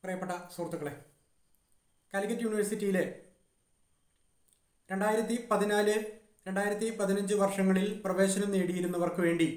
പ്രിയപ്പെട്ട സുഹൃത്തുക്കളെ കാലിക്കറ്റ് യൂണിവേഴ്സിറ്റിയിലെ രണ്ടായിരത്തി പതിനാല് രണ്ടായിരത്തി പതിനഞ്ച് വർഷങ്ങളിൽ പ്രവേശനം നേടിയിരുന്നവർക്ക് വേണ്ടി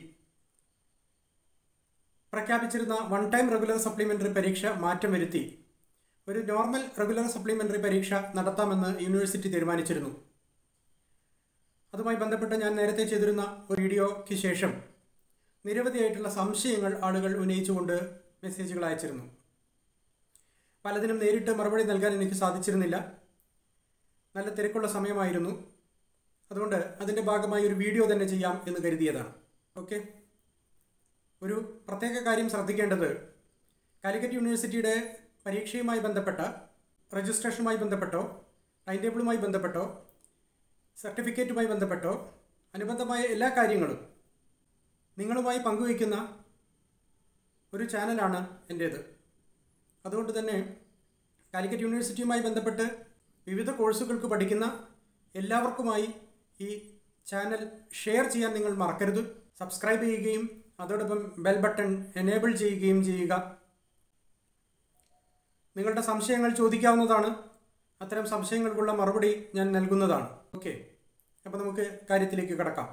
പ്രഖ്യാപിച്ചിരുന്ന വൺ ടൈം റെഗുലർ സപ്ലിമെൻ്ററി പരീക്ഷ മാറ്റം വരുത്തി ഒരു നോർമൽ റെഗുലർ സപ്ലിമെൻ്ററി പരീക്ഷ നടത്താമെന്ന് യൂണിവേഴ്സിറ്റി തീരുമാനിച്ചിരുന്നു അതുമായി ബന്ധപ്പെട്ട് ഞാൻ നേരത്തെ ചെയ്തിരുന്ന ഒരു വീഡിയോയ്ക്ക് ശേഷം നിരവധിയായിട്ടുള്ള സംശയങ്ങൾ ആളുകൾ ഉന്നയിച്ചുകൊണ്ട് മെസ്സേജുകൾ അയച്ചിരുന്നു പലതിനും നേരിട്ട് മറുപടി നൽകാൻ എനിക്ക് സാധിച്ചിരുന്നില്ല നല്ല തിരക്കുള്ള സമയമായിരുന്നു അതുകൊണ്ട് അതിൻ്റെ ഭാഗമായി ഒരു വീഡിയോ തന്നെ ചെയ്യാം എന്ന് കരുതിയതാണ് ഓക്കെ ഒരു പ്രത്യേക കാര്യം ശ്രദ്ധിക്കേണ്ടത് കാലിക്കറ്റ് യൂണിവേഴ്സിറ്റിയുടെ പരീക്ഷയുമായി ബന്ധപ്പെട്ട രജിസ്ട്രേഷനുമായി ബന്ധപ്പെട്ടോ ടൈം ടേബിളുമായി ബന്ധപ്പെട്ടോ സർട്ടിഫിക്കറ്റുമായി ബന്ധപ്പെട്ടോ അനുബന്ധമായ എല്ലാ കാര്യങ്ങളും നിങ്ങളുമായി പങ്കുവയ്ക്കുന്ന ഒരു ചാനലാണ് എൻ്റേത് അതുകൊണ്ട് തന്നെ കാലിക്കറ്റ് യൂണിവേഴ്സിറ്റിയുമായി ബന്ധപ്പെട്ട് വിവിധ കോഴ്സുകൾക്ക് പഠിക്കുന്ന എല്ലാവർക്കുമായി ഈ ചാനൽ ഷെയർ ചെയ്യാൻ നിങ്ങൾ മറക്കരുത് സബ്സ്ക്രൈബ് ചെയ്യുകയും അതോടൊപ്പം ബെൽ ബട്ടൺ എനേബിൾ ചെയ്യുകയും ചെയ്യുക നിങ്ങളുടെ സംശയങ്ങൾ ചോദിക്കാവുന്നതാണ് അത്തരം സംശയങ്ങൾക്കുള്ള മറുപടി ഞാൻ നൽകുന്നതാണ് ഓക്കെ അപ്പോൾ നമുക്ക് കാര്യത്തിലേക്ക് കിടക്കാം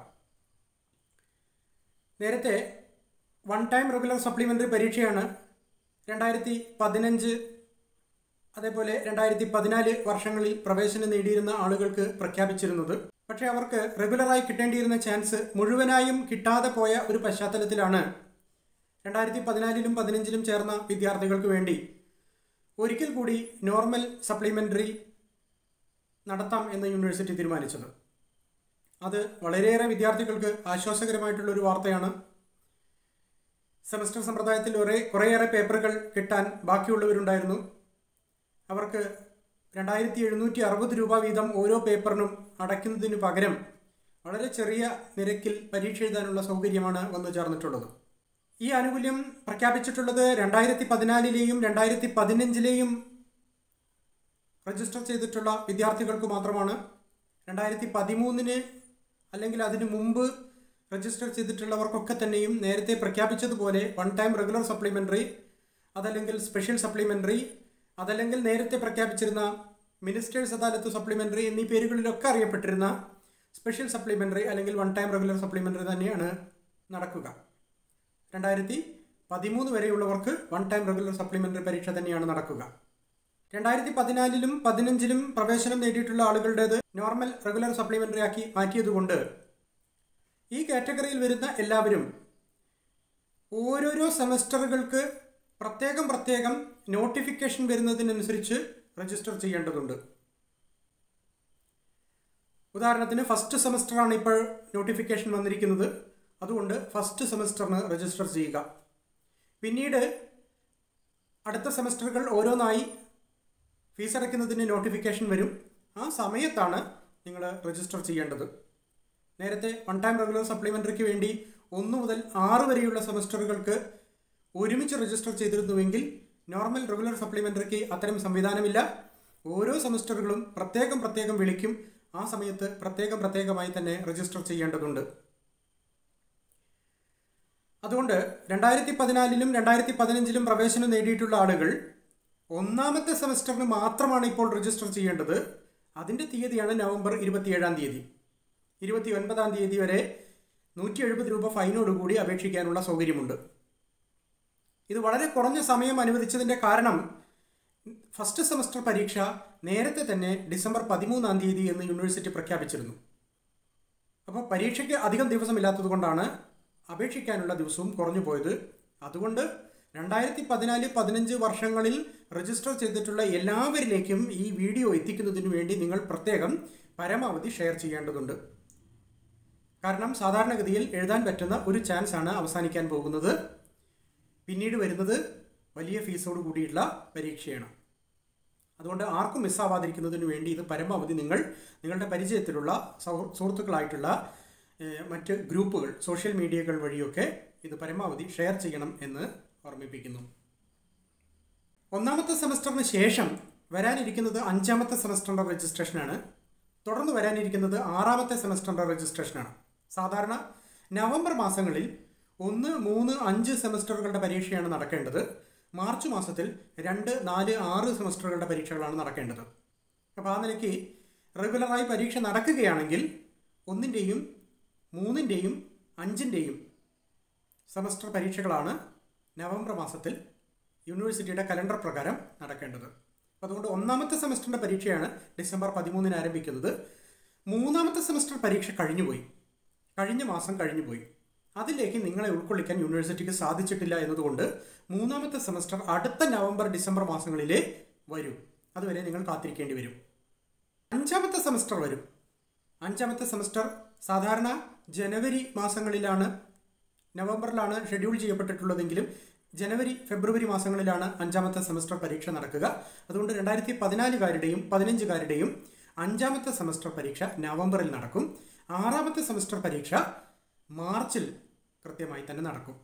നേരത്തെ വൺ ടൈം റെഗുലർ സപ്ലിമെൻ്ററി പരീക്ഷയാണ് രണ്ടായിരത്തി പതിനഞ്ച് അതേപോലെ രണ്ടായിരത്തി പതിനാല് വർഷങ്ങളിൽ പ്രവേശനം നേടിയിരുന്ന ആളുകൾക്ക് പ്രഖ്യാപിച്ചിരുന്നത് പക്ഷേ അവർക്ക് റെഗുലറായി കിട്ടേണ്ടിയിരുന്ന ചാൻസ് മുഴുവനായും കിട്ടാതെ പോയ ഒരു പശ്ചാത്തലത്തിലാണ് രണ്ടായിരത്തി പതിനാലിലും പതിനഞ്ചിലും ചേർന്ന വിദ്യാർത്ഥികൾക്ക് വേണ്ടി ഒരിക്കൽ കൂടി നോർമൽ സപ്ലിമെൻ്ററി നടത്താം എന്ന് യൂണിവേഴ്സിറ്റി തീരുമാനിച്ചത് അത് വളരെയേറെ വിദ്യാർത്ഥികൾക്ക് ആശ്വാസകരമായിട്ടുള്ള ഒരു വാർത്തയാണ് സെമസ്റ്റർ സമ്പ്രദായത്തിൽ ഒരേ കുറേയേറെ പേപ്പറുകൾ കിട്ടാൻ ബാക്കിയുള്ളവരുണ്ടായിരുന്നു അവർക്ക് രണ്ടായിരത്തി എഴുന്നൂറ്റി അറുപത് രൂപ വീതം ഓരോ പേപ്പറിനും അടയ്ക്കുന്നതിന് പകരം വളരെ ചെറിയ നിരക്കിൽ പരീക്ഷ എഴുതാനുള്ള സൗകര്യമാണ് വന്നു ചേർന്നിട്ടുള്ളത് ഈ ആനുകൂല്യം പ്രഖ്യാപിച്ചിട്ടുള്ളത് രണ്ടായിരത്തി പതിനാലിലെയും രണ്ടായിരത്തി പതിനഞ്ചിലെയും രജിസ്റ്റർ ചെയ്തിട്ടുള്ള വിദ്യാർത്ഥികൾക്ക് മാത്രമാണ് രണ്ടായിരത്തി പതിമൂന്നിന് അല്ലെങ്കിൽ അതിനു മുമ്പ് രജിസ്റ്റർ ചെയ്തിട്ടുള്ളവർക്കൊക്കെ തന്നെയും നേരത്തെ പ്രഖ്യാപിച്ചതുപോലെ വൺ ടൈം റെഗുലർ സപ്ലിമെൻ്ററി അതല്ലെങ്കിൽ സ്പെഷ്യൽ സപ്ലിമെൻ്ററി അതല്ലെങ്കിൽ നേരത്തെ പ്രഖ്യാപിച്ചിരുന്ന മിനിസ്റ്റേഴ്സ് അദാലത്ത് സപ്ലിമെൻ്ററി എന്നീ പേരുകളിലൊക്കെ അറിയപ്പെട്ടിരുന്ന സ്പെഷ്യൽ സപ്ലിമെൻ്ററി അല്ലെങ്കിൽ വൺ ടൈം റെഗുലർ സപ്ലിമെൻ്ററി തന്നെയാണ് നടക്കുക രണ്ടായിരത്തി പതിമൂന്ന് വരെയുള്ളവർക്ക് വൺ ടൈം റെഗുലർ സപ്ലിമെൻ്ററി പരീക്ഷ തന്നെയാണ് നടക്കുക രണ്ടായിരത്തി പതിനാലിലും പതിനഞ്ചിലും പ്രവേശനം നേടിയിട്ടുള്ള ആളുകളുടേത് നോർമൽ റെഗുലർ സപ്ലിമെൻ്ററി ആക്കി മാറ്റിയതുകൊണ്ട് ഈ കാറ്റഗറിയിൽ വരുന്ന എല്ലാവരും ഓരോരോ സെമസ്റ്ററുകൾക്ക് പ്രത്യേകം പ്രത്യേകം നോട്ടിഫിക്കേഷൻ വരുന്നതിനനുസരിച്ച് രജിസ്റ്റർ ചെയ്യേണ്ടതുണ്ട് ഉദാഹരണത്തിന് ഫസ്റ്റ് സെമസ്റ്ററാണ് ഇപ്പോൾ നോട്ടിഫിക്കേഷൻ വന്നിരിക്കുന്നത് അതുകൊണ്ട് ഫസ്റ്റ് സെമസ്റ്ററിന് രജിസ്റ്റർ ചെയ്യുക പിന്നീട് അടുത്ത സെമസ്റ്ററുകൾ ഓരോന്നായി ഫീസ് അടയ്ക്കുന്നതിന് നോട്ടിഫിക്കേഷൻ വരും ആ സമയത്താണ് നിങ്ങൾ രജിസ്റ്റർ ചെയ്യേണ്ടത് നേരത്തെ വൺ ടൈം റെഗുലർ സപ്ലിമെൻ്ററിക്ക് വേണ്ടി ഒന്ന് മുതൽ ആറ് വരെയുള്ള സെമസ്റ്ററുകൾക്ക് ഒരുമിച്ച് രജിസ്റ്റർ ചെയ്തിരുന്നുവെങ്കിൽ നോർമൽ റെഗുലർ സപ്ലിമെൻ്ററിക്ക് അത്തരം സംവിധാനമില്ല ഓരോ സെമസ്റ്ററുകളും പ്രത്യേകം പ്രത്യേകം വിളിക്കും ആ സമയത്ത് പ്രത്യേകം പ്രത്യേകമായി തന്നെ രജിസ്റ്റർ ചെയ്യേണ്ടതുണ്ട് അതുകൊണ്ട് രണ്ടായിരത്തി പതിനാലിലും രണ്ടായിരത്തി പതിനഞ്ചിലും പ്രവേശനം നേടിയിട്ടുള്ള ആളുകൾ ഒന്നാമത്തെ സെമസ്റ്ററിന് മാത്രമാണ് ഇപ്പോൾ രജിസ്റ്റർ ചെയ്യേണ്ടത് അതിൻ്റെ തീയതിയാണ് നവംബർ ഇരുപത്തിയേഴാം തീയതി ഇരുപത്തി ഒൻപതാം തീയതി വരെ നൂറ്റി എഴുപത് രൂപ ഫൈനോടുകൂടി അപേക്ഷിക്കാനുള്ള സൗകര്യമുണ്ട് ഇത് വളരെ കുറഞ്ഞ സമയം അനുവദിച്ചതിൻ്റെ കാരണം ഫസ്റ്റ് സെമസ്റ്റർ പരീക്ഷ നേരത്തെ തന്നെ ഡിസംബർ പതിമൂന്നാം തീയതി എന്ന് യൂണിവേഴ്സിറ്റി പ്രഖ്യാപിച്ചിരുന്നു അപ്പോൾ പരീക്ഷയ്ക്ക് അധികം ദിവസമില്ലാത്തത് കൊണ്ടാണ് അപേക്ഷിക്കാനുള്ള ദിവസവും കുറഞ്ഞു പോയത് അതുകൊണ്ട് രണ്ടായിരത്തി പതിനാല് പതിനഞ്ച് വർഷങ്ങളിൽ രജിസ്റ്റർ ചെയ്തിട്ടുള്ള എല്ലാവരിലേക്കും ഈ വീഡിയോ എത്തിക്കുന്നതിന് വേണ്ടി നിങ്ങൾ പ്രത്യേകം പരമാവധി ഷെയർ ചെയ്യേണ്ടതുണ്ട് കാരണം സാധാരണഗതിയിൽ എഴുതാൻ പറ്റുന്ന ഒരു ചാൻസ് ആണ് അവസാനിക്കാൻ പോകുന്നത് പിന്നീട് വരുന്നത് വലിയ ഫീസോട് കൂടിയുള്ള പരീക്ഷയാണ് അതുകൊണ്ട് ആർക്കും മിസ്സാവാതിരിക്കുന്നതിന് വേണ്ടി ഇത് പരമാവധി നിങ്ങൾ നിങ്ങളുടെ പരിചയത്തിലുള്ള സുഹൃത്തുക്കളായിട്ടുള്ള മറ്റ് ഗ്രൂപ്പുകൾ സോഷ്യൽ മീഡിയകൾ വഴിയൊക്കെ ഇത് പരമാവധി ഷെയർ ചെയ്യണം എന്ന് ഓർമ്മിപ്പിക്കുന്നു ഒന്നാമത്തെ സെമസ്റ്ററിന് ശേഷം വരാനിരിക്കുന്നത് അഞ്ചാമത്തെ സെമസ്റ്ററിൻ്റെ രജിസ്ട്രേഷനാണ് തുടർന്ന് വരാനിരിക്കുന്നത് ആറാമത്തെ സെമസ്റ്ററിൻ്റെ രജിസ്ട്രേഷനാണ് സാധാരണ നവംബർ മാസങ്ങളിൽ ഒന്ന് മൂന്ന് അഞ്ച് സെമസ്റ്ററുകളുടെ പരീക്ഷയാണ് നടക്കേണ്ടത് മാർച്ച് മാസത്തിൽ രണ്ട് നാല് ആറ് സെമസ്റ്ററുകളുടെ പരീക്ഷകളാണ് നടക്കേണ്ടത് അപ്പോൾ ആ നിലയ്ക്ക് റെഗുലറായി പരീക്ഷ നടക്കുകയാണെങ്കിൽ ഒന്നിൻ്റെയും മൂന്നിൻ്റെയും അഞ്ചിൻ്റെയും സെമസ്റ്റർ പരീക്ഷകളാണ് നവംബർ മാസത്തിൽ യൂണിവേഴ്സിറ്റിയുടെ കലണ്ടർ പ്രകാരം നടക്കേണ്ടത് അപ്പോൾ അതുകൊണ്ട് ഒന്നാമത്തെ സെമസ്റ്ററിൻ്റെ പരീക്ഷയാണ് ഡിസംബർ പതിമൂന്നിന് ആരംഭിക്കുന്നത് മൂന്നാമത്തെ സെമസ്റ്റർ പരീക്ഷ കഴിഞ്ഞുപോയി കഴിഞ്ഞ മാസം കഴിഞ്ഞുപോയി അതിലേക്ക് നിങ്ങളെ ഉൾക്കൊള്ളിക്കാൻ യൂണിവേഴ്സിറ്റിക്ക് സാധിച്ചിട്ടില്ല എന്നതുകൊണ്ട് മൂന്നാമത്തെ സെമസ്റ്റർ അടുത്ത നവംബർ ഡിസംബർ മാസങ്ങളിലേ വരൂ അതുവരെ നിങ്ങൾ കാത്തിരിക്കേണ്ടി വരും അഞ്ചാമത്തെ സെമസ്റ്റർ വരും അഞ്ചാമത്തെ സെമസ്റ്റർ സാധാരണ ജനുവരി മാസങ്ങളിലാണ് നവംബറിലാണ് ഷെഡ്യൂൾ ചെയ്യപ്പെട്ടിട്ടുള്ളതെങ്കിലും ജനുവരി ഫെബ്രുവരി മാസങ്ങളിലാണ് അഞ്ചാമത്തെ സെമസ്റ്റർ പരീക്ഷ നടക്കുക അതുകൊണ്ട് രണ്ടായിരത്തി പതിനാലുകാരുടെയും പതിനഞ്ചുകാരുടെയും അഞ്ചാമത്തെ സെമസ്റ്റർ പരീക്ഷ നവംബറിൽ നടക്കും ആറാമത്തെ സെമസ്റ്റർ പരീക്ഷ മാർച്ചിൽ കൃത്യമായി തന്നെ നടക്കും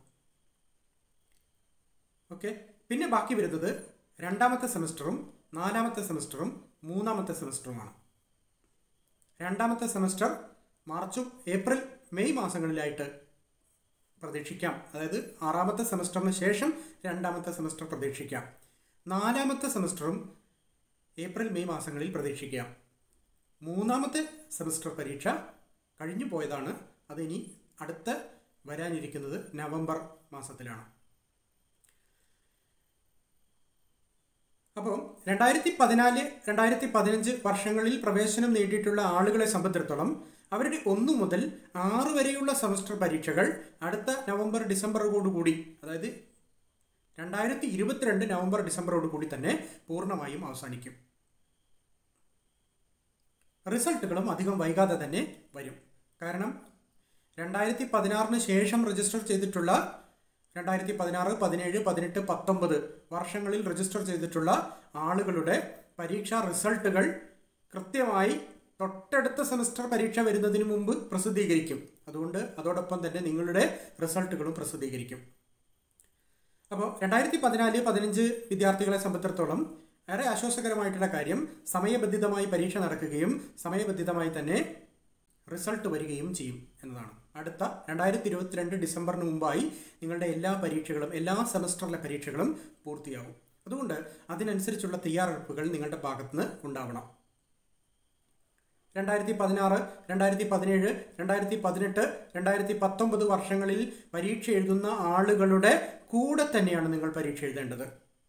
ഓക്കെ പിന്നെ ബാക്കി വരുന്നത് രണ്ടാമത്തെ സെമസ്റ്ററും നാലാമത്തെ സെമസ്റ്ററും മൂന്നാമത്തെ സെമസ്റ്ററുമാണ് രണ്ടാമത്തെ സെമസ്റ്റർ മാർച്ചും ഏപ്രിൽ മെയ് മാസങ്ങളിലായിട്ട് പ്രതീക്ഷിക്കാം അതായത് ആറാമത്തെ സെമസ്റ്ററിന് ശേഷം രണ്ടാമത്തെ സെമസ്റ്റർ പ്രതീക്ഷിക്കാം നാലാമത്തെ സെമസ്റ്ററും ഏപ്രിൽ മെയ് മാസങ്ങളിൽ പ്രതീക്ഷിക്കാം മൂന്നാമത്തെ സെമസ്റ്റർ പരീക്ഷ കഴിഞ്ഞു പോയതാണ് അതിനി അടുത്ത വരാനിരിക്കുന്നത് നവംബർ മാസത്തിലാണ് അപ്പോൾ രണ്ടായിരത്തി പതിനാല് രണ്ടായിരത്തി പതിനഞ്ച് വർഷങ്ങളിൽ പ്രവേശനം നേടിയിട്ടുള്ള ആളുകളെ സംബന്ധിച്ചിടത്തോളം അവരുടെ ഒന്നു മുതൽ ആറ് വരെയുള്ള സെമസ്റ്റർ പരീക്ഷകൾ അടുത്ത നവംബർ ഡിസംബറോടുകൂടി അതായത് രണ്ടായിരത്തി ഇരുപത്തിരണ്ട് നവംബർ ഡിസംബറോടുകൂടി തന്നെ പൂർണ്ണമായും അവസാനിക്കും റിസൾട്ടുകളും അധികം വൈകാതെ തന്നെ വരും കാരണം രണ്ടായിരത്തി പതിനാറിന് ശേഷം രജിസ്റ്റർ ചെയ്തിട്ടുള്ള രണ്ടായിരത്തി പതിനാറ് പതിനേഴ് പതിനെട്ട് പത്തൊമ്പത് വർഷങ്ങളിൽ രജിസ്റ്റർ ചെയ്തിട്ടുള്ള ആളുകളുടെ പരീക്ഷാ റിസൾട്ടുകൾ കൃത്യമായി തൊട്ടടുത്ത സെമസ്റ്റർ പരീക്ഷ വരുന്നതിന് മുമ്പ് പ്രസിദ്ധീകരിക്കും അതുകൊണ്ട് അതോടൊപ്പം തന്നെ നിങ്ങളുടെ റിസൾട്ടുകളും പ്രസിദ്ധീകരിക്കും അപ്പോൾ രണ്ടായിരത്തി പതിനാല് പതിനഞ്ച് വിദ്യാർത്ഥികളെ സംബന്ധിച്ചിടത്തോളം ഏറെ ആശ്വാസകരമായിട്ടുള്ള കാര്യം സമയബന്ധിതമായി പരീക്ഷ നടക്കുകയും സമയബന്ധിതമായി തന്നെ റിസൾട്ട് വരികയും ചെയ്യും എന്നതാണ് അടുത്ത രണ്ടായിരത്തി ഇരുപത്തിരണ്ട് ഡിസംബറിന് മുമ്പായി നിങ്ങളുടെ എല്ലാ പരീക്ഷകളും എല്ലാ സെമസ്റ്ററിലെ പരീക്ഷകളും പൂർത്തിയാകും അതുകൊണ്ട് അതിനനുസരിച്ചുള്ള തയ്യാറെടുപ്പുകൾ നിങ്ങളുടെ ഭാഗത്തുനിന്ന് ഉണ്ടാവണം രണ്ടായിരത്തി പതിനാറ് രണ്ടായിരത്തി പതിനേഴ് രണ്ടായിരത്തി പതിനെട്ട് രണ്ടായിരത്തി പത്തൊമ്പത് വർഷങ്ങളിൽ പരീക്ഷ എഴുതുന്ന ആളുകളുടെ കൂടെ തന്നെയാണ് നിങ്ങൾ പരീക്ഷ എഴുതേണ്ടത്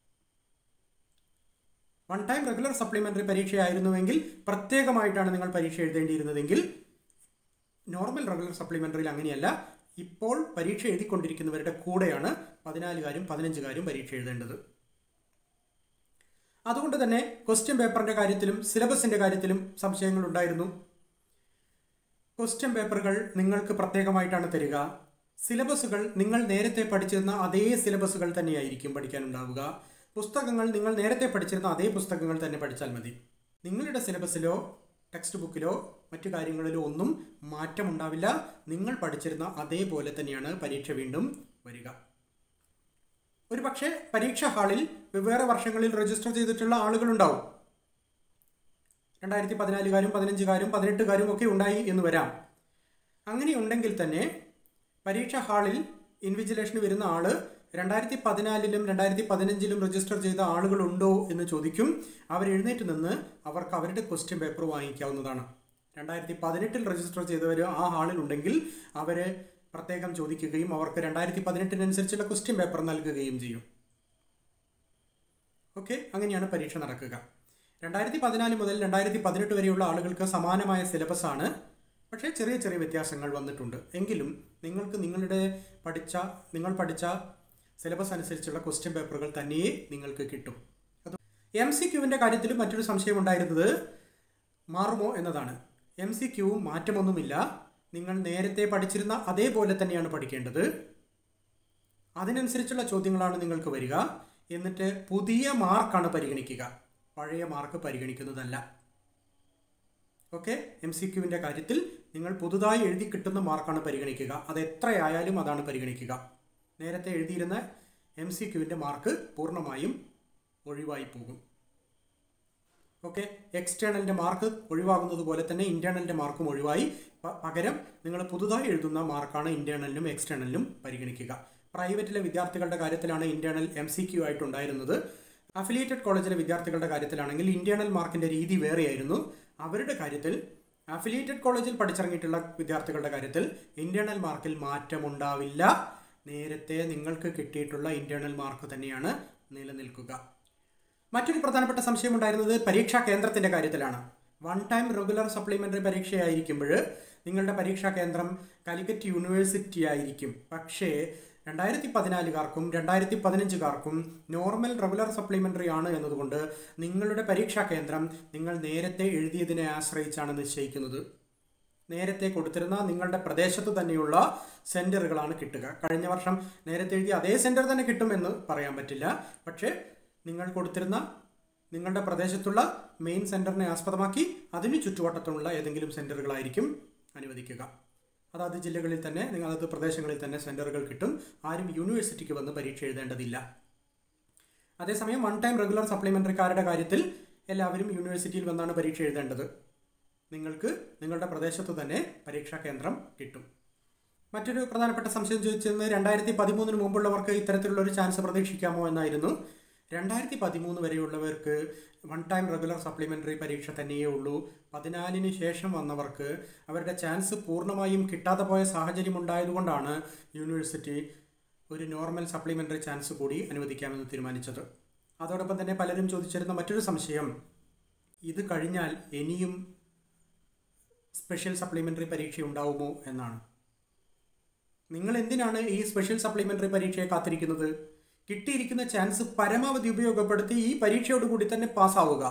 വൺ ടൈം റെഗുലർ സപ്ലിമെന്ററി പരീക്ഷയായിരുന്നുവെങ്കിൽ പ്രത്യേകമായിട്ടാണ് നിങ്ങൾ പരീക്ഷ എഴുതേണ്ടിയിരുന്നതെങ്കിൽ നോർമൽ റെഗുലർ സപ്ലിമെന്ററിയിൽ അങ്ങനെയല്ല ഇപ്പോൾ പരീക്ഷ എഴുതിക്കൊണ്ടിരിക്കുന്നവരുടെ കൂടെയാണ് പതിനാലുകാരും പതിനഞ്ചുകാരും പരീക്ഷ എഴുതേണ്ടത് അതുകൊണ്ട് തന്നെ ക്വസ്റ്റ്യൻ പേപ്പറിന്റെ കാര്യത്തിലും സിലബസിന്റെ കാര്യത്തിലും സംശയങ്ങൾ ഉണ്ടായിരുന്നു ക്വസ്റ്റ്യൻ പേപ്പറുകൾ നിങ്ങൾക്ക് പ്രത്യേകമായിട്ടാണ് തരിക സിലബസുകൾ നിങ്ങൾ നേരത്തെ പഠിച്ചിരുന്ന അതേ സിലബസുകൾ തന്നെയായിരിക്കും പഠിക്കാനുണ്ടാവുക പുസ്തകങ്ങൾ നിങ്ങൾ നേരത്തെ പഠിച്ചിരുന്ന അതേ പുസ്തകങ്ങൾ തന്നെ പഠിച്ചാൽ മതി നിങ്ങളുടെ സിലബസിലോ ടെക്സ്റ്റ് ബുക്കിലോ മറ്റു കാര്യങ്ങളിലോ ഒന്നും മാറ്റമുണ്ടാവില്ല നിങ്ങൾ പഠിച്ചിരുന്ന അതേപോലെ തന്നെയാണ് പരീക്ഷ വീണ്ടും വരിക ഒരു പക്ഷേ പരീക്ഷാ ഹാളിൽ വെവ്വേറെ വർഷങ്ങളിൽ രജിസ്റ്റർ ചെയ്തിട്ടുള്ള ആളുകളുണ്ടാവും രണ്ടായിരത്തി പതിനാലുകാരും പതിനഞ്ചുകാരും പതിനെട്ടുകാരും ഒക്കെ ഉണ്ടായി എന്ന് വരാം അങ്ങനെയുണ്ടെങ്കിൽ തന്നെ പരീക്ഷാ ഹാളിൽ ഇൻവിജിലേഷന് വരുന്ന ആള് രണ്ടായിരത്തി പതിനാലിലും രണ്ടായിരത്തി പതിനഞ്ചിലും രജിസ്റ്റർ ചെയ്ത ആളുകളുണ്ടോ എന്ന് ചോദിക്കും അവർ എഴുന്നേറ്റ് നിന്ന് അവർക്ക് അവരുടെ ക്വസ്റ്റ്യൻ പേപ്പർ വാങ്ങിക്കാവുന്നതാണ് രണ്ടായിരത്തി പതിനെട്ടിൽ രജിസ്റ്റർ ചെയ്തവർ ആ ഹാളിൽ ഉണ്ടെങ്കിൽ അവരെ പ്രത്യേകം ചോദിക്കുകയും അവർക്ക് രണ്ടായിരത്തി പതിനെട്ടിനനുസരിച്ചുള്ള ക്വസ്റ്റ്യൻ പേപ്പർ നൽകുകയും ചെയ്യും ഓക്കെ അങ്ങനെയാണ് പരീക്ഷ നടക്കുക രണ്ടായിരത്തി പതിനാല് മുതൽ രണ്ടായിരത്തി പതിനെട്ട് വരെയുള്ള ആളുകൾക്ക് സമാനമായ സിലബസ് ആണ് പക്ഷേ ചെറിയ ചെറിയ വ്യത്യാസങ്ങൾ വന്നിട്ടുണ്ട് എങ്കിലും നിങ്ങൾക്ക് നിങ്ങളുടെ പഠിച്ച നിങ്ങൾ പഠിച്ച സിലബസ് അനുസരിച്ചുള്ള ക്വസ്റ്റ്യൻ പേപ്പറുകൾ തന്നെയേ നിങ്ങൾക്ക് കിട്ടും അത് എം സി ക്യൂവിൻ്റെ കാര്യത്തിലും മറ്റൊരു സംശയം ഉണ്ടായിരുന്നത് മാറുമോ എന്നതാണ് എം സി ക്യൂവും മാറ്റമൊന്നുമില്ല നിങ്ങൾ നേരത്തെ പഠിച്ചിരുന്ന അതേപോലെ തന്നെയാണ് പഠിക്കേണ്ടത് അതിനനുസരിച്ചുള്ള ചോദ്യങ്ങളാണ് നിങ്ങൾക്ക് വരിക എന്നിട്ട് പുതിയ മാർക്കാണ് പരിഗണിക്കുക പഴയ മാർക്ക് പരിഗണിക്കുന്നതല്ല ഓക്കെ എം സി ക്യൂവിൻ്റെ കാര്യത്തിൽ നിങ്ങൾ പുതുതായി എഴുതി കിട്ടുന്ന മാർക്കാണ് പരിഗണിക്കുക അത് എത്രയായാലും അതാണ് പരിഗണിക്കുക നേരത്തെ എഴുതിയിരുന്ന എം സി ക്യൂവിൻ്റെ മാർക്ക് പൂർണ്ണമായും ഒഴിവായി പോകും ഓക്കെ എക്സ്റ്റേണലിൻ്റെ മാർക്ക് ഒഴിവാകുന്നത് പോലെ തന്നെ ഇൻറ്റേർണലിൻ്റെ മാർക്കും ഒഴിവായി പ- പകരം നിങ്ങൾ പുതുതായി എഴുതുന്ന മാർക്കാണ് ഇൻറ്റേർണലിനും എക്സ്റ്റേണലിനും പരിഗണിക്കുക പ്രൈവറ്റിലെ വിദ്യാർത്ഥികളുടെ കാര്യത്തിലാണ് ഇന്റേണൽ എം സി ക്യു ആയിട്ടുണ്ടായിരുന്നത് അഫിലിയേറ്റഡ് കോളേജിലെ വിദ്യാർത്ഥികളുടെ കാര്യത്തിലാണെങ്കിൽ ഇന്റേണൽ മാർക്കിന്റെ രീതി വേറെയായിരുന്നു അവരുടെ കാര്യത്തിൽ അഫിലിയേറ്റഡ് കോളേജിൽ പഠിച്ചിറങ്ങിയിട്ടുള്ള വിദ്യാർത്ഥികളുടെ കാര്യത്തിൽ ഇന്റേണൽ മാർക്കിൽ മാറ്റമുണ്ടാവില്ല നേരത്തെ നിങ്ങൾക്ക് കിട്ടിയിട്ടുള്ള ഇന്റേണൽ മാർക്ക് തന്നെയാണ് നിലനിൽക്കുക മറ്റൊരു പ്രധാനപ്പെട്ട സംശയം ഉണ്ടായിരുന്നത് പരീക്ഷാ കേന്ദ്രത്തിന്റെ കാര്യത്തിലാണ് വൺ ടൈം റെഗുലർ സപ്ലിമെന്ററി പരീക്ഷയായിരിക്കുമ്പോൾ നിങ്ങളുടെ പരീക്ഷാ കേന്ദ്രം കാലിക്കറ്റ് യൂണിവേഴ്സിറ്റി ആയിരിക്കും പക്ഷേ രണ്ടായിരത്തി പതിനാലുകാർക്കും രണ്ടായിരത്തി പതിനഞ്ചുകാർക്കും നോർമൽ റെഗുലർ സപ്ലിമെന്ററി ആണ് എന്നതുകൊണ്ട് നിങ്ങളുടെ പരീക്ഷാ കേന്ദ്രം നിങ്ങൾ നേരത്തെ എഴുതിയതിനെ ആശ്രയിച്ചാണ് നിശ്ചയിക്കുന്നത് നേരത്തെ കൊടുത്തിരുന്ന നിങ്ങളുടെ പ്രദേശത്ത് തന്നെയുള്ള സെന്ററുകളാണ് കിട്ടുക കഴിഞ്ഞ വർഷം നേരത്തെ എഴുതിയ അതേ സെന്റർ തന്നെ കിട്ടുമെന്ന് പറയാൻ പറ്റില്ല പക്ഷേ നിങ്ങൾ കൊടുത്തിരുന്ന നിങ്ങളുടെ പ്രദേശത്തുള്ള മെയിൻ സെന്ററിനെ ആസ്പദമാക്കി അതിന് ചുറ്റുവട്ടത്തുള്ള ഏതെങ്കിലും സെന്ററുകളായിരിക്കും അനുവദിക്കുക അതാത് ജില്ലകളിൽ തന്നെ നിങ്ങൾ അത് പ്രദേശങ്ങളിൽ തന്നെ സെന്ററുകൾ കിട്ടും ആരും യൂണിവേഴ്സിറ്റിക്ക് വന്ന് പരീക്ഷ എഴുതേണ്ടതില്ല അതേസമയം വൺ ടൈം റെഗുലർ സപ്ലിമെന്ററിക്കാരുടെ കാര്യത്തിൽ എല്ലാവരും യൂണിവേഴ്സിറ്റിയിൽ വന്നാണ് പരീക്ഷ എഴുതേണ്ടത് നിങ്ങൾക്ക് നിങ്ങളുടെ പ്രദേശത്ത് തന്നെ പരീക്ഷാ കേന്ദ്രം കിട്ടും മറ്റൊരു പ്രധാനപ്പെട്ട സംശയം ചോദിച്ചിരുന്നത് രണ്ടായിരത്തി പതിമൂന്നിന് മുമ്പുള്ളവർക്ക് ഇത്തരത്തിലുള്ള ഒരു ചാൻസ് പ്രതീക്ഷിക്കാമോ എന്നായിരുന്നു രണ്ടായിരത്തി പതിമൂന്ന് വരെയുള്ളവർക്ക് വൺ ടൈം റെഗുലർ സപ്ലിമെന്ററി പരീക്ഷ തന്നെയേ ഉള്ളൂ പതിനാലിന് ശേഷം വന്നവർക്ക് അവരുടെ ചാൻസ് പൂർണ്ണമായും കിട്ടാതെ പോയ സാഹചര്യം ഉണ്ടായതുകൊണ്ടാണ് യൂണിവേഴ്സിറ്റി ഒരു നോർമൽ സപ്ലിമെന്ററി ചാൻസ് കൂടി അനുവദിക്കാമെന്ന് തീരുമാനിച്ചത് അതോടൊപ്പം തന്നെ പലരും ചോദിച്ചിരുന്ന മറ്റൊരു സംശയം ഇത് കഴിഞ്ഞാൽ ഇനിയും സ്പെഷ്യൽ സപ്ലിമെന്ററി പരീക്ഷ ഉണ്ടാവുമോ എന്നാണ് നിങ്ങൾ എന്തിനാണ് ഈ സ്പെഷ്യൽ സപ്ലിമെന്ററി പരീക്ഷയെ കാത്തിരിക്കുന്നത് കിട്ടിയിരിക്കുന്ന ചാൻസ് പരമാവധി ഉപയോഗപ്പെടുത്തി ഈ പരീക്ഷയോടുകൂടി തന്നെ പാസ്സാവുക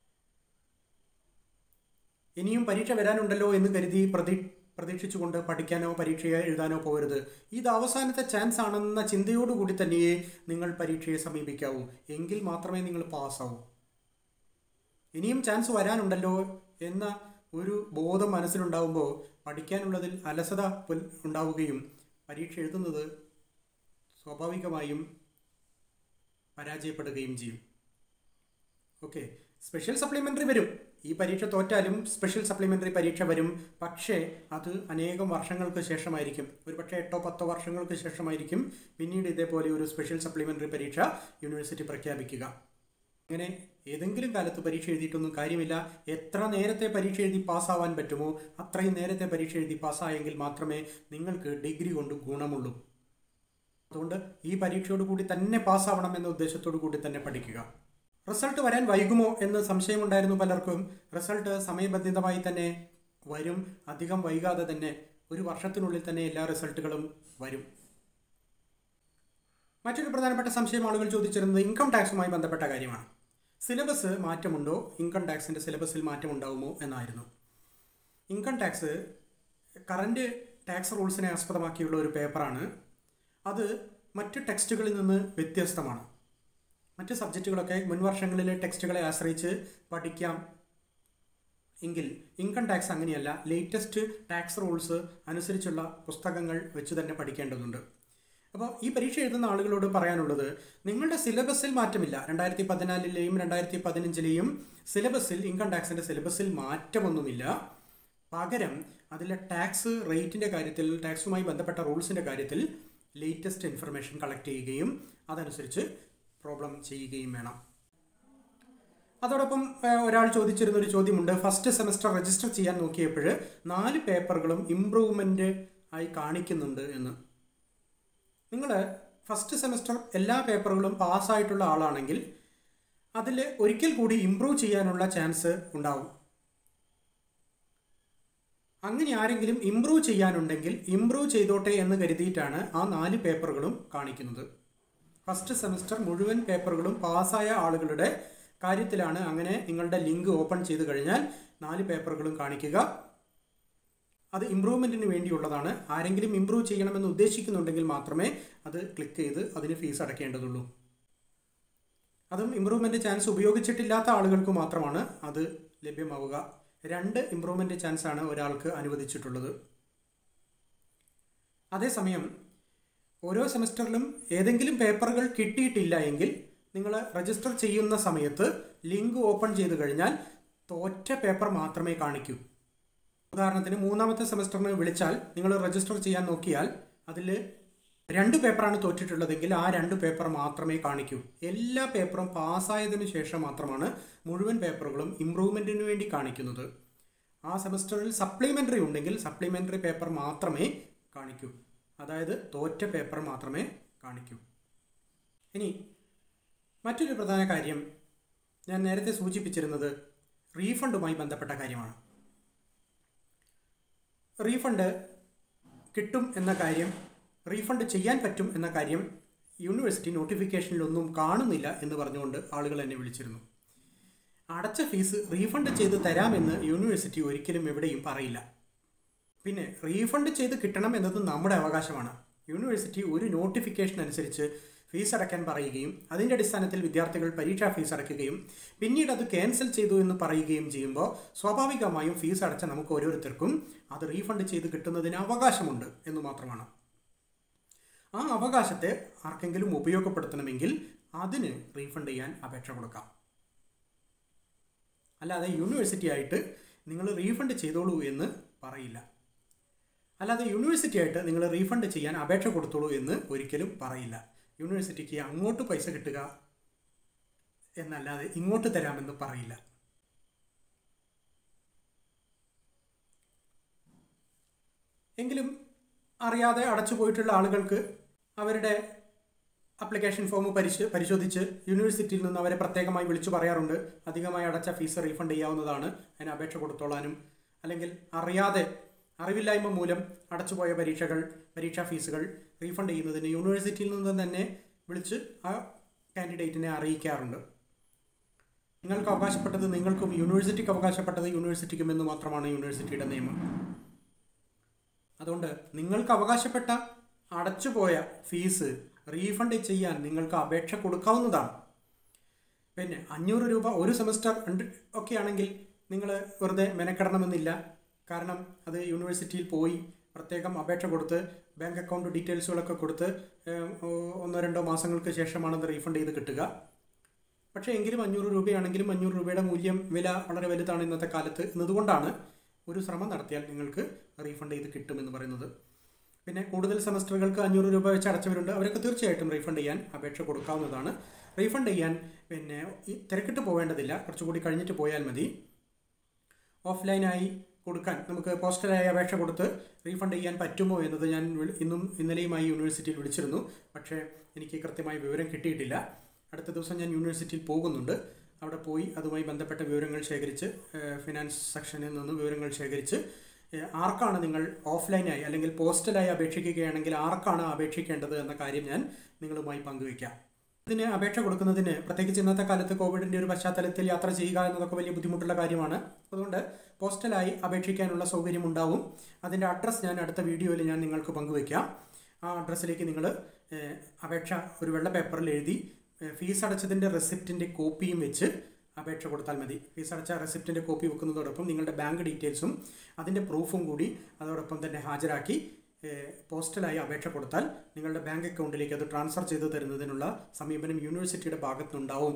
ഇനിയും പരീക്ഷ വരാനുണ്ടല്ലോ എന്ന് കരുതി പ്രതി പ്രതീക്ഷിച്ചുകൊണ്ട് പഠിക്കാനോ പരീക്ഷ എഴുതാനോ പോകരുത് ഇത് അവസാനത്തെ ചാൻസ് ആണെന്ന ചിന്തയോടുകൂടി തന്നെയേ നിങ്ങൾ പരീക്ഷയെ സമീപിക്കാവൂ എങ്കിൽ മാത്രമേ നിങ്ങൾ പാസ്സാവൂ ഇനിയും ചാൻസ് വരാനുണ്ടല്ലോ എന്ന ഒരു ബോധം മനസ്സിലുണ്ടാവുമ്പോൾ പഠിക്കാനുള്ളതിൽ അലസത പുൽ- ഉണ്ടാവുകയും പരീക്ഷ എഴുതുന്നത് സ്വാഭാവികമായും പരാജയപ്പെടുകയും ചെയ്യും ഓക്കെ സ്പെഷ്യൽ സപ്ലിമെൻ്ററി വരും ഈ പരീക്ഷ തോറ്റാലും സ്പെഷ്യൽ സപ്ലിമെൻ്ററി പരീക്ഷ വരും പക്ഷേ അത് അനേകം വർഷങ്ങൾക്ക് ശേഷമായിരിക്കും ഒരു പക്ഷേ എട്ടോ പത്തോ വർഷങ്ങൾക്ക് ശേഷമായിരിക്കും പിന്നീട് ഇതേപോലെ ഒരു സ്പെഷ്യൽ സപ്ലിമെൻ്ററി പരീക്ഷ യൂണിവേഴ്സിറ്റി പ്രഖ്യാപിക്കുക അങ്ങനെ ഏതെങ്കിലും കാലത്ത് പരീക്ഷ എഴുതിയിട്ടൊന്നും കാര്യമില്ല എത്ര നേരത്തെ പരീക്ഷ എഴുതി പാസ്സാവാൻ പറ്റുമോ അത്രയും നേരത്തെ പരീക്ഷ എഴുതി പാസ്സായെങ്കിൽ മാത്രമേ നിങ്ങൾക്ക് ഡിഗ്രി കൊണ്ട് ഗുണമുള്ളൂ അതുകൊണ്ട് ഈ പരീക്ഷയോട് കൂടി തന്നെ പാസ്സാവണം എന്ന ഉദ്ദേശത്തോടു കൂടി തന്നെ പഠിക്കുക റിസൾട്ട് വരാൻ വൈകുമോ എന്ന് സംശയമുണ്ടായിരുന്നു പലർക്കും റിസൾട്ട് സമയബന്ധിതമായി തന്നെ വരും അധികം വൈകാതെ തന്നെ ഒരു വർഷത്തിനുള്ളിൽ തന്നെ എല്ലാ റിസൾട്ടുകളും വരും മറ്റൊരു പ്രധാനപ്പെട്ട സംശയം ആളുകൾ ചോദിച്ചിരുന്നത് ഇൻകം ടാക്സുമായി ബന്ധപ്പെട്ട കാര്യമാണ് സിലബസ് മാറ്റമുണ്ടോ ഇൻകം ടാക്സിൻ്റെ സിലബസിൽ മാറ്റമുണ്ടാവുമോ എന്നായിരുന്നു ഇൻകം ടാക്സ് കറൻറ്റ് ടാക്സ് റൂൾസിനെ ആസ്പദമാക്കിയുള്ള ഒരു പേപ്പറാണ് അത് മറ്റ് ടെക്സ്റ്റുകളിൽ നിന്ന് വ്യത്യസ്തമാണ് മറ്റ് സബ്ജക്റ്റുകളൊക്കെ മുൻ വർഷങ്ങളിലെ ടെക്സ്റ്റുകളെ ആശ്രയിച്ച് പഠിക്കാം എങ്കിൽ ഇൻകം ടാക്സ് അങ്ങനെയല്ല ലേറ്റസ്റ്റ് ടാക്സ് റൂൾസ് അനുസരിച്ചുള്ള പുസ്തകങ്ങൾ വെച്ച് തന്നെ പഠിക്കേണ്ടതുണ്ട് അപ്പോൾ ഈ പരീക്ഷ എഴുതുന്ന ആളുകളോട് പറയാനുള്ളത് നിങ്ങളുടെ സിലബസിൽ മാറ്റമില്ല രണ്ടായിരത്തി പതിനാലിലെയും രണ്ടായിരത്തി പതിനഞ്ചിലെയും സിലബസിൽ ഇൻകം ടാക്സിൻ്റെ സിലബസിൽ മാറ്റമൊന്നുമില്ല പകരം അതിലെ ടാക്സ് റേറ്റിൻ്റെ കാര്യത്തിൽ ടാക്സുമായി ബന്ധപ്പെട്ട റൂൾസിൻ്റെ കാര്യത്തിൽ ലേറ്റസ്റ്റ് ഇൻഫർമേഷൻ കളക്ട് ചെയ്യുകയും അതനുസരിച്ച് പ്രോബ്ലം ചെയ്യുകയും വേണം അതോടൊപ്പം ഏഹ്, ഒരാൾ ചോദിച്ചിരുന്ന ഒരു ചോദ്യമുണ്ട് ഫസ്റ്റ് സെമസ്റ്റർ രജിസ്റ്റർ ചെയ്യാൻ നോക്കിയപ്പോൾ നാല് പേപ്പറുകളും ഇമ്പ്രൂവ്മെൻ്റ് ആയി കാണിക്കുന്നുണ്ട് എന്ന് നിങ്ങൾ ഫസ്റ്റ് സെമസ്റ്റർ എല്ലാ പേപ്പറുകളും പാസ്സായിട്ടുള്ള ആളാണെങ്കിൽ അതിൽ ഒരിക്കൽ കൂടി ഇമ്പ്രൂവ് ചെയ്യാനുള്ള ചാൻസ് ഉണ്ടാവും അങ്ങനെ ആരെങ്കിലും ഇമ്പ്രൂവ് ചെയ്യാനുണ്ടെങ്കിൽ ഇമ്പ്രൂവ് ചെയ്തോട്ടെ എന്ന് കരുതിയിട്ടാണ് ആ നാല് പേപ്പറുകളും കാണിക്കുന്നത് ഫസ്റ്റ് സെമസ്റ്റർ മുഴുവൻ പേപ്പറുകളും പാസ്സായ ആളുകളുടെ കാര്യത്തിലാണ് അങ്ങനെ നിങ്ങളുടെ ലിങ്ക് ഓപ്പൺ ചെയ്ത് കഴിഞ്ഞാൽ നാല് പേപ്പറുകളും കാണിക്കുക അത് ഇമ്പ്രൂവ്മെൻറ്റിന് വേണ്ടിയുള്ളതാണ് ആരെങ്കിലും ഇമ്പ്രൂവ് ചെയ്യണമെന്ന് ഉദ്ദേശിക്കുന്നുണ്ടെങ്കിൽ മാത്രമേ അത് ക്ലിക്ക് ചെയ്ത് അതിന് ഫീസ് അടയ്ക്കേണ്ടതുള്ളൂ അതും ഇമ്പ്രൂവ്മെൻറ്റ് ചാൻസ് ഉപയോഗിച്ചിട്ടില്ലാത്ത ആളുകൾക്ക് മാത്രമാണ് അത് ലഭ്യമാവുക രണ്ട് ഇമ്പ്രൂവ്മെൻറ്റ് ചാൻസ് ആണ് ഒരാൾക്ക് അനുവദിച്ചിട്ടുള്ളത് അതേസമയം ഓരോ സെമസ്റ്ററിലും ഏതെങ്കിലും പേപ്പറുകൾ കിട്ടിയിട്ടില്ല എങ്കിൽ നിങ്ങൾ രജിസ്റ്റർ ചെയ്യുന്ന സമയത്ത് ലിങ്ക് ഓപ്പൺ ചെയ്ത് കഴിഞ്ഞാൽ തോറ്റ പേപ്പർ മാത്രമേ കാണിക്കൂ ഉദാഹരണത്തിന് മൂന്നാമത്തെ സെമസ്റ്ററിന് വിളിച്ചാൽ നിങ്ങൾ രജിസ്റ്റർ ചെയ്യാൻ നോക്കിയാൽ അതിൽ രണ്ട് പേപ്പറാണ് തോറ്റിട്ടുള്ളതെങ്കിൽ ആ രണ്ട് പേപ്പർ മാത്രമേ കാണിക്കൂ എല്ലാ പേപ്പറും പാസ്സായതിനു ശേഷം മാത്രമാണ് മുഴുവൻ പേപ്പറുകളും ഇമ്പ്രൂവ്മെൻറ്റിന് വേണ്ടി കാണിക്കുന്നത് ആ സെമസ്റ്ററിൽ സപ്ലിമെൻ്ററി ഉണ്ടെങ്കിൽ സപ്ലിമെൻ്ററി പേപ്പർ മാത്രമേ കാണിക്കൂ അതായത് തോറ്റ പേപ്പർ മാത്രമേ കാണിക്കൂ ഇനി മറ്റൊരു പ്രധാന കാര്യം ഞാൻ നേരത്തെ സൂചിപ്പിച്ചിരുന്നത് റീഫണ്ടുമായി ബന്ധപ്പെട്ട കാര്യമാണ് റീഫണ്ട് കിട്ടും എന്ന കാര്യം റീഫണ്ട് ചെയ്യാൻ പറ്റും എന്ന കാര്യം യൂണിവേഴ്സിറ്റി നോട്ടിഫിക്കേഷനിലൊന്നും കാണുന്നില്ല എന്ന് പറഞ്ഞുകൊണ്ട് ആളുകൾ എന്നെ വിളിച്ചിരുന്നു അടച്ച ഫീസ് റീഫണ്ട് ചെയ്ത് തരാമെന്ന് യൂണിവേഴ്സിറ്റി ഒരിക്കലും എവിടെയും പറയില്ല പിന്നെ റീഫണ്ട് ചെയ്ത് കിട്ടണം എന്നത് നമ്മുടെ അവകാശമാണ് യൂണിവേഴ്സിറ്റി ഒരു നോട്ടിഫിക്കേഷൻ അനുസരിച്ച് ഫീസ് അടയ്ക്കാൻ പറയുകയും അതിൻ്റെ അടിസ്ഥാനത്തിൽ വിദ്യാർത്ഥികൾ പരീക്ഷാ ഫീസ് അടയ്ക്കുകയും പിന്നീട് അത് ക്യാൻസൽ ചെയ്തു എന്ന് പറയുകയും ചെയ്യുമ്പോൾ സ്വാഭാവികമായും ഫീസ് അടച്ച നമുക്ക് ഓരോരുത്തർക്കും അത് റീഫണ്ട് ചെയ്ത് കിട്ടുന്നതിന് അവകാശമുണ്ട് എന്ന് മാത്രമാണ് ആ അവകാശത്തെ ആർക്കെങ്കിലും ഉപയോഗപ്പെടുത്തണമെങ്കിൽ അതിന് റീഫണ്ട് ചെയ്യാൻ അപേക്ഷ കൊടുക്കാം അല്ലാതെ യൂണിവേഴ്സിറ്റി ആയിട്ട് നിങ്ങൾ റീഫണ്ട് ചെയ്തോളൂ എന്ന് പറയില്ല അല്ലാതെ യൂണിവേഴ്സിറ്റി ആയിട്ട് നിങ്ങൾ റീഫണ്ട് ചെയ്യാൻ അപേക്ഷ കൊടുത്തോളൂ എന്ന് ഒരിക്കലും പറയില്ല യൂണിവേഴ്സിറ്റിക്ക് അങ്ങോട്ട് പൈസ കിട്ടുക എന്നല്ലാതെ ഇങ്ങോട്ട് തരാമെന്ന് പറയില്ല എങ്കിലും അറിയാതെ അടച്ചുപോയിട്ടുള്ള ആളുകൾക്ക് അവരുടെ അപ്ലിക്കേഷൻ ഫോം പരിശോ പരിശോധിച്ച് യൂണിവേഴ്സിറ്റിയിൽ നിന്ന് അവരെ പ്രത്യേകമായി വിളിച്ചു പറയാറുണ്ട് അധികമായി അടച്ച ഫീസ് റീഫണ്ട് ചെയ്യാവുന്നതാണ് അതിന് അപേക്ഷ കൊടുത്തോളാനും അല്ലെങ്കിൽ അറിയാതെ അറിവില്ലായ്മ മൂലം അടച്ചുപോയ പരീക്ഷകൾ പരീക്ഷാ ഫീസുകൾ റീഫണ്ട് ചെയ്യുന്നതിന് യൂണിവേഴ്സിറ്റിയിൽ നിന്ന് തന്നെ വിളിച്ച് ആ കാൻഡിഡേറ്റിനെ അറിയിക്കാറുണ്ട് നിങ്ങൾക്ക് അവകാശപ്പെട്ടത് നിങ്ങൾക്കും യൂണിവേഴ്സിറ്റിക്ക് അവകാശപ്പെട്ടത് യൂണിവേഴ്സിറ്റിക്കും എന്ന് മാത്രമാണ് യൂണിവേഴ്സിറ്റിയുടെ നിയമം അതുകൊണ്ട് നിങ്ങൾക്ക് അവകാശപ്പെട്ട അടച്ചുപോയ ഫീസ് റീഫണ്ട് ചെയ്യാൻ നിങ്ങൾക്ക് അപേക്ഷ കൊടുക്കാവുന്നതാണ് പിന്നെ അഞ്ഞൂറ് രൂപ ഒരു സെമസ്റ്റർ ഒക്കെ ആണെങ്കിൽ നിങ്ങൾ വെറുതെ മെനക്കെടണമെന്നില്ല കാരണം അത് യൂണിവേഴ്സിറ്റിയിൽ പോയി പ്രത്യേകം അപേക്ഷ കൊടുത്ത് ബാങ്ക് അക്കൗണ്ട് ഡീറ്റെയിൽസുകളൊക്കെ കൊടുത്ത് ഒന്നോ രണ്ടോ മാസങ്ങൾക്ക് ശേഷമാണ് അത് റീഫണ്ട് ചെയ്ത് കിട്ടുക പക്ഷേ എങ്കിലും അഞ്ഞൂറ് രൂപയാണെങ്കിലും അഞ്ഞൂറ് രൂപയുടെ മൂല്യം വില വളരെ വലുതാണ് ഇന്നത്തെ കാലത്ത് എന്നതുകൊണ്ടാണ് ഒരു ശ്രമം നടത്തിയാൽ നിങ്ങൾക്ക് റീഫണ്ട് ചെയ്ത് കിട്ടുമെന്ന് പറയുന്നത് പിന്നെ കൂടുതൽ സെമസ്റ്ററുകൾക്ക് അഞ്ഞൂറ് രൂപ വെച്ച് അടച്ചവരുണ്ട് അവർക്ക് തീർച്ചയായിട്ടും റീഫണ്ട് ചെയ്യാൻ അപേക്ഷ കൊടുക്കാവുന്നതാണ് റീഫണ്ട് ചെയ്യാൻ പിന്നെ തിരക്കിട്ട് പോവേണ്ടതില്ല കുറച്ചുകൂടി കഴിഞ്ഞിട്ട് പോയാൽ മതി ഓഫ്ലൈനായി കൊടുക്കാൻ നമുക്ക് പോസ്റ്റലായി അപേക്ഷ കൊടുത്ത് റീഫണ്ട് ചെയ്യാൻ പറ്റുമോ എന്നത് ഞാൻ ഇന്നും ഇന്നലെയുമായി യൂണിവേഴ്സിറ്റിയിൽ വിളിച്ചിരുന്നു പക്ഷേ എനിക്ക് കൃത്യമായി വിവരം കിട്ടിയിട്ടില്ല അടുത്ത ദിവസം ഞാൻ യൂണിവേഴ്സിറ്റിയിൽ പോകുന്നുണ്ട് അവിടെ പോയി അതുമായി ബന്ധപ്പെട്ട വിവരങ്ങൾ ശേഖരിച്ച് ഫിനാൻസ് സെക്ഷനിൽ നിന്ന് വിവരങ്ങൾ ശേഖരിച്ച് ആർക്കാണ് നിങ്ങൾ ഓഫ്ലൈനായി അല്ലെങ്കിൽ പോസ്റ്റലായി അപേക്ഷിക്കുകയാണെങ്കിൽ ആർക്കാണ് അപേക്ഷിക്കേണ്ടത് എന്ന കാര്യം ഞാൻ നിങ്ങളുമായി പങ്കുവയ്ക്കാം ഇതിന് അപേക്ഷ കൊടുക്കുന്നതിന് പ്രത്യേകിച്ച് ഇന്നത്തെ കാലത്ത് കോവിഡിൻ്റെ ഒരു പശ്ചാത്തലത്തിൽ യാത്ര ചെയ്യുക എന്നതൊക്കെ വലിയ ബുദ്ധിമുട്ടുള്ള കാര്യമാണ് അതുകൊണ്ട് പോസ്റ്റലായി അപേക്ഷിക്കാനുള്ള സൗകര്യം ഉണ്ടാവും അതിൻ്റെ അഡ്രസ്സ് ഞാൻ അടുത്ത വീഡിയോയിൽ ഞാൻ നിങ്ങൾക്ക് പങ്കുവയ്ക്കാം ആ അഡ്രസ്സിലേക്ക് നിങ്ങൾ അപേക്ഷ ഒരു വെള്ള പേപ്പറിൽ എഴുതി ഫീസ് അടച്ചതിൻ്റെ റെസിപ്റ്റിൻ്റെ കോപ്പിയും വെച്ച് അപേക്ഷ കൊടുത്താൽ മതി ഫീസ് അടച്ച റെസിപ്റ്റിൻ്റെ കോപ്പി വെക്കുന്നതോടൊപ്പം നിങ്ങളുടെ ബാങ്ക് ഡീറ്റെയിൽസും അതിൻ്റെ പ്രൂഫും കൂടി അതോടൊപ്പം തന്നെ ഹാജരാക്കി പോസ്റ്റലായി അപേക്ഷ കൊടുത്താൽ നിങ്ങളുടെ ബാങ്ക് അക്കൗണ്ടിലേക്ക് അത് ട്രാൻസ്ഫർ ചെയ്ത് തരുന്നതിനുള്ള സമീപനം യൂണിവേഴ്സിറ്റിയുടെ ഭാഗത്തുനിന്നുണ്ടാവും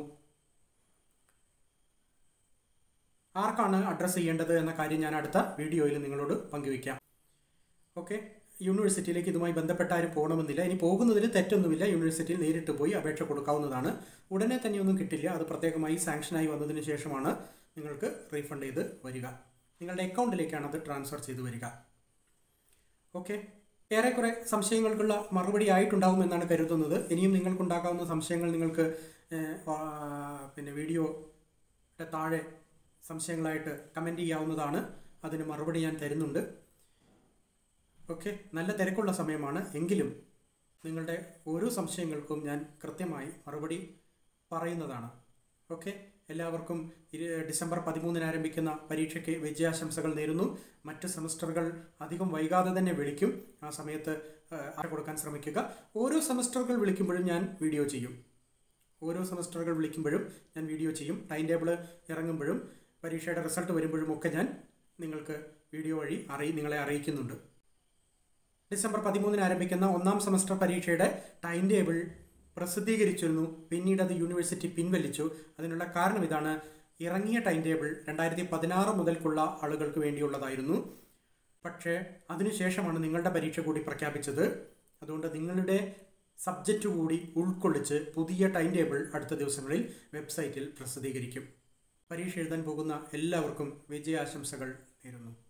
ആർക്കാണ് അഡ്രസ്സ് ചെയ്യേണ്ടത് എന്ന കാര്യം ഞാൻ അടുത്ത വീഡിയോയിൽ നിങ്ങളോട് പങ്കുവയ്ക്കാം ഓക്കെ യൂണിവേഴ്സിറ്റിയിലേക്ക് ഇതുമായി ബന്ധപ്പെട്ട ആരും പോകണമെന്നില്ല ഇനി പോകുന്നതിന് തെറ്റൊന്നുമില്ല യൂണിവേഴ്സിറ്റിയിൽ നേരിട്ട് പോയി അപേക്ഷ കൊടുക്കാവുന്നതാണ് ഉടനെ തന്നെയൊന്നും കിട്ടില്ല അത് പ്രത്യേകമായി സാങ്ഷനായി വന്നതിന് ശേഷമാണ് നിങ്ങൾക്ക് റീഫണ്ട് ചെയ്ത് വരിക നിങ്ങളുടെ അക്കൗണ്ടിലേക്കാണ് അത് ട്രാൻസ്ഫർ ചെയ്ത് വരിക ഓക്കെ ഏറെക്കുറെ സംശയങ്ങൾക്കുള്ള മറുപടി ആയിട്ടുണ്ടാവും എന്നാണ് കരുതുന്നത് ഇനിയും നിങ്ങൾക്കുണ്ടാക്കാവുന്ന സംശയങ്ങൾ നിങ്ങൾക്ക് പിന്നെ വീഡിയോയുടെ താഴെ സംശയങ്ങളായിട്ട് കമൻറ്റ് ചെയ്യാവുന്നതാണ് അതിന് മറുപടി ഞാൻ തരുന്നുണ്ട് ഓക്കെ നല്ല തിരക്കുള്ള സമയമാണ് എങ്കിലും നിങ്ങളുടെ ഓരോ സംശയങ്ങൾക്കും ഞാൻ കൃത്യമായി മറുപടി പറയുന്നതാണ് ഓക്കെ എല്ലാവർക്കും ഡിസംബർ പതിമൂന്നിന് ആരംഭിക്കുന്ന പരീക്ഷയ്ക്ക് വിജയാശംസകൾ നേരുന്നു മറ്റ് സെമസ്റ്ററുകൾ അധികം വൈകാതെ തന്നെ വിളിക്കും ആ സമയത്ത് ആ കൊടുക്കാൻ ശ്രമിക്കുക ഓരോ സെമസ്റ്ററുകൾ വിളിക്കുമ്പോഴും ഞാൻ വീഡിയോ ചെയ്യും ഓരോ സെമസ്റ്ററുകൾ വിളിക്കുമ്പോഴും ഞാൻ വീഡിയോ ചെയ്യും ടൈം ടേബിൾ ഇറങ്ങുമ്പോഴും പരീക്ഷയുടെ റിസൾട്ട് വരുമ്പോഴും ഒക്കെ ഞാൻ നിങ്ങൾക്ക് വീഡിയോ വഴി അറിയി നിങ്ങളെ അറിയിക്കുന്നുണ്ട് ഡിസംബർ പതിമൂന്നിന് ആരംഭിക്കുന്ന ഒന്നാം സെമസ്റ്റർ പരീക്ഷയുടെ ടൈം ടേബിൾ പ്രസിദ്ധീകരിച്ചിരുന്നു പിന്നീട് അത് യൂണിവേഴ്സിറ്റി പിൻവലിച്ചു അതിനുള്ള കാരണം ഇതാണ് ഇറങ്ങിയ ടൈം ടേബിൾ രണ്ടായിരത്തി പതിനാറ് മുതൽക്കുള്ള ആളുകൾക്ക് വേണ്ടിയുള്ളതായിരുന്നു പക്ഷേ അതിനുശേഷമാണ് നിങ്ങളുടെ പരീക്ഷ കൂടി പ്രഖ്യാപിച്ചത് അതുകൊണ്ട് നിങ്ങളുടെ സബ്ജക്റ്റ് കൂടി ഉൾക്കൊള്ളിച്ച് പുതിയ ടൈം ടേബിൾ അടുത്ത ദിവസങ്ങളിൽ വെബ്സൈറ്റിൽ പ്രസിദ്ധീകരിക്കും പരീക്ഷ എഴുതാൻ പോകുന്ന എല്ലാവർക്കും വിജയാശംസകൾ നേരുന്നു